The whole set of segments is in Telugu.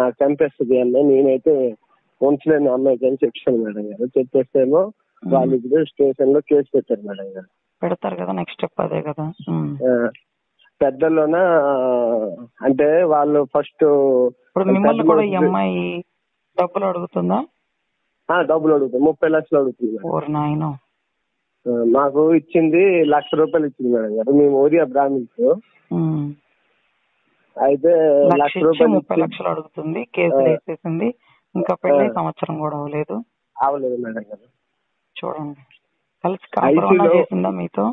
నాకు చంపేస్తుంది అమ్మాయి నేనైతే ఉంచలేని అమ్మాయికి అని చెప్పాను మేడం గారు చెప్పేస్తేమో వాళ్ళు ఇప్పుడు స్టేషన్ లో కేసు పెట్టారు మేడం గారు పెడతారు కదా నెక్స్ట్ స్టెప్ అదే కదా ఉమ్. ఆ, పెద్దల్లోన ఆ, అంటే వాళ్ళు ఫస్ట్ ఇప్పుడు మిమ్మల్ని కూడా ఈ అమ్మాయి డబ్బులు అడుగుతుందా డబ్బులు అడుగుతుంది ముప్పై లక్షలు అడుగుతుంది మేడం. ఓరి నాయన ఆ, మాకు ఇచ్చింది లక్ష రూపాయలు ఇచ్చింది మేడం గారు మేము ఓరియా బ్రాహ్మిన్స్ అయితే లక్ష లక్ష ఇచ్చి రూపాయలు ముప్పై ఇచ్చి- లక్షలు అడుగుతుంది కేసులు ఆ. వేసేసింది ఇంకా పెళ్లి ఆ. సంవత్సరం కూడా అవ్వలేదు అవలేదు మేడం గారు చూడండి కలిసి కాపురం ICU లో- చేసిందా మీతో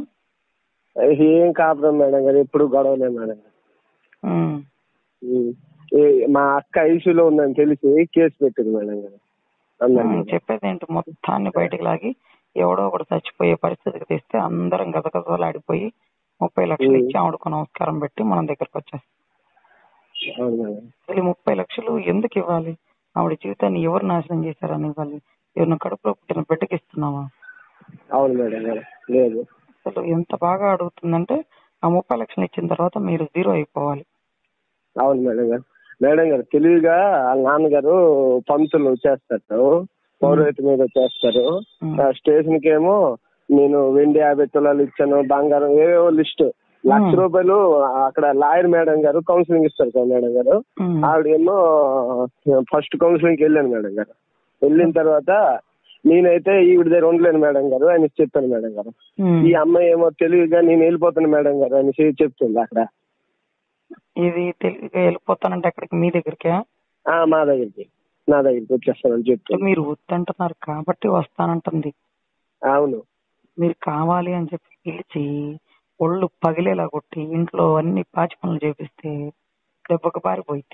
ఏం కాపురం మేడం గారు ఎప్పుడు గొడవలే మేడం గారు ఉమ్. ఉమ్. ఏ, మా అక్క ఐసీలో ఉందని తెలిసి కేసు పెట్టింది మేడం గారు అందరి ఉమ్, మీద. చెప్పేది ఏంటి మొత్తాన్ని బయటికి లాగి ఎవడో ఒకడు చచ్చిపోయే పరిస్థితికి తెస్తే అందరం గదగదలాడిపోయి ముప్పై లక్షలు ఉమ్. ఇచ్చి ఆవిడకు నమస్కారం పెట్టి మన దగ్గరకు వచ్చేస్తాం అవును మేడం అసలు ఈ ముప్పై లక్షలు ఎందుకు ఇవ్వాలి ఆవిడ జీవితాన్ని ఎవరు నాశనం చేశారని ఇవ్వాలి ఎవరిని కడుపులో పుట్టిన బిడ్డకి ఇస్తున్నావా అవును మేడం గారు లేదు అసలు ఎంత బాగా అడుగుతుందంటే ఆ ముప్పై లక్షలు ఇచ్చిన తర్వాత మీరు జీరో అయిపోవాలి అవును మేడం గారు మేడం గారు తెలివిగా వాళ్ళ నాన్నగారు పంతులు చేస్తారు పౌరోహిత మీద చేస్తారు ఉమ్. ఆ స్టేషన్ కి ఏమో నేను వెండి యాభై తులాలు ఇచ్చాను బంగారం ఏవేవో లిస్ట్ లక్ష ఉమ్. రూపాయలు అక్కడ లాయర్ మేడం గారు కౌన్సిలింగ్ ఇస్తారు కదా మేడం గారు ఉమ్. ఆవిడేమో ఫస్ట్ కౌన్సిలింగ్ కి వెళ్ళాను మేడం గారు వెళ్ళిన తర్వాత నేనైతే ఈవిడ దగ్గర ఉండలేను మేడం గారు ఆయన చెప్పాను మేడం గారు ఉమ్. ఈ అమ్మాయి ఏమో తెలివిగా నేను వెళ్ళిపోతాను మేడం గారు అని చెప్తుంది అక్కడ ఇది తెలివిగా వెళ్ళిపోతానంటే అక్కడికి మీ దగ్గరికే ఆ మా దగ్గరికి నా దగ్గరికి వచ్చేస్తానని చెప్తుంది మీరు వద్దంటున్నారు కాబట్టి వస్తానంటుంది అవును మీరు కావాలి అని చెప్పి పిలిచి ఒళ్ళు పగిలేలా కొట్టి ఇంట్లో అన్ని పాచి పనులు చేపిస్తే దెబ్బకు పారిపోయింది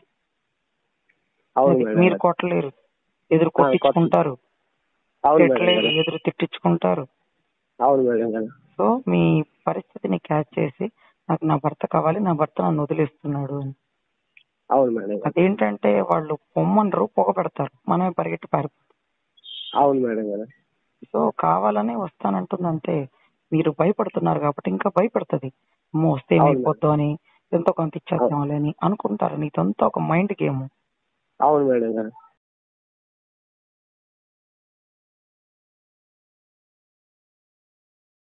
అవును అది మేడం మీరు గారు. కొట్టలేరు ఎదురు కొట్టించుకుంటారు అవును మేడం తిట్టలేరు గారు. ఎదురు తిట్టించుకుంటారు అవును మేడం గారు సో మీ పరిస్థితిని క్యాచ్ చేసి నాకు నా భర్త కావాలి నా భర్త నన్ను వదిలేస్తున్నాడు అని అవును మేడం గారు. అదేంటంటే వాళ్ళు పొమ్మనరు పొగ పెడతారు మనమే పరిగెట్టి పారిపోతాం అవును మేడం గారు సో కావాలనే వస్తానంటుంది అంతే మీరు భయపడుతున్నారు కాబట్టి ఇంకా భయపడుతుంది అమ్మో వస్తే అవును. ఏమైపోద్దు అని ఎంతో కొంత ఇచ్చేద్దాంలే అని అనుకుంటారు నీదంతా ఒక మైండ్ గేమ్ అవును మేడం గారు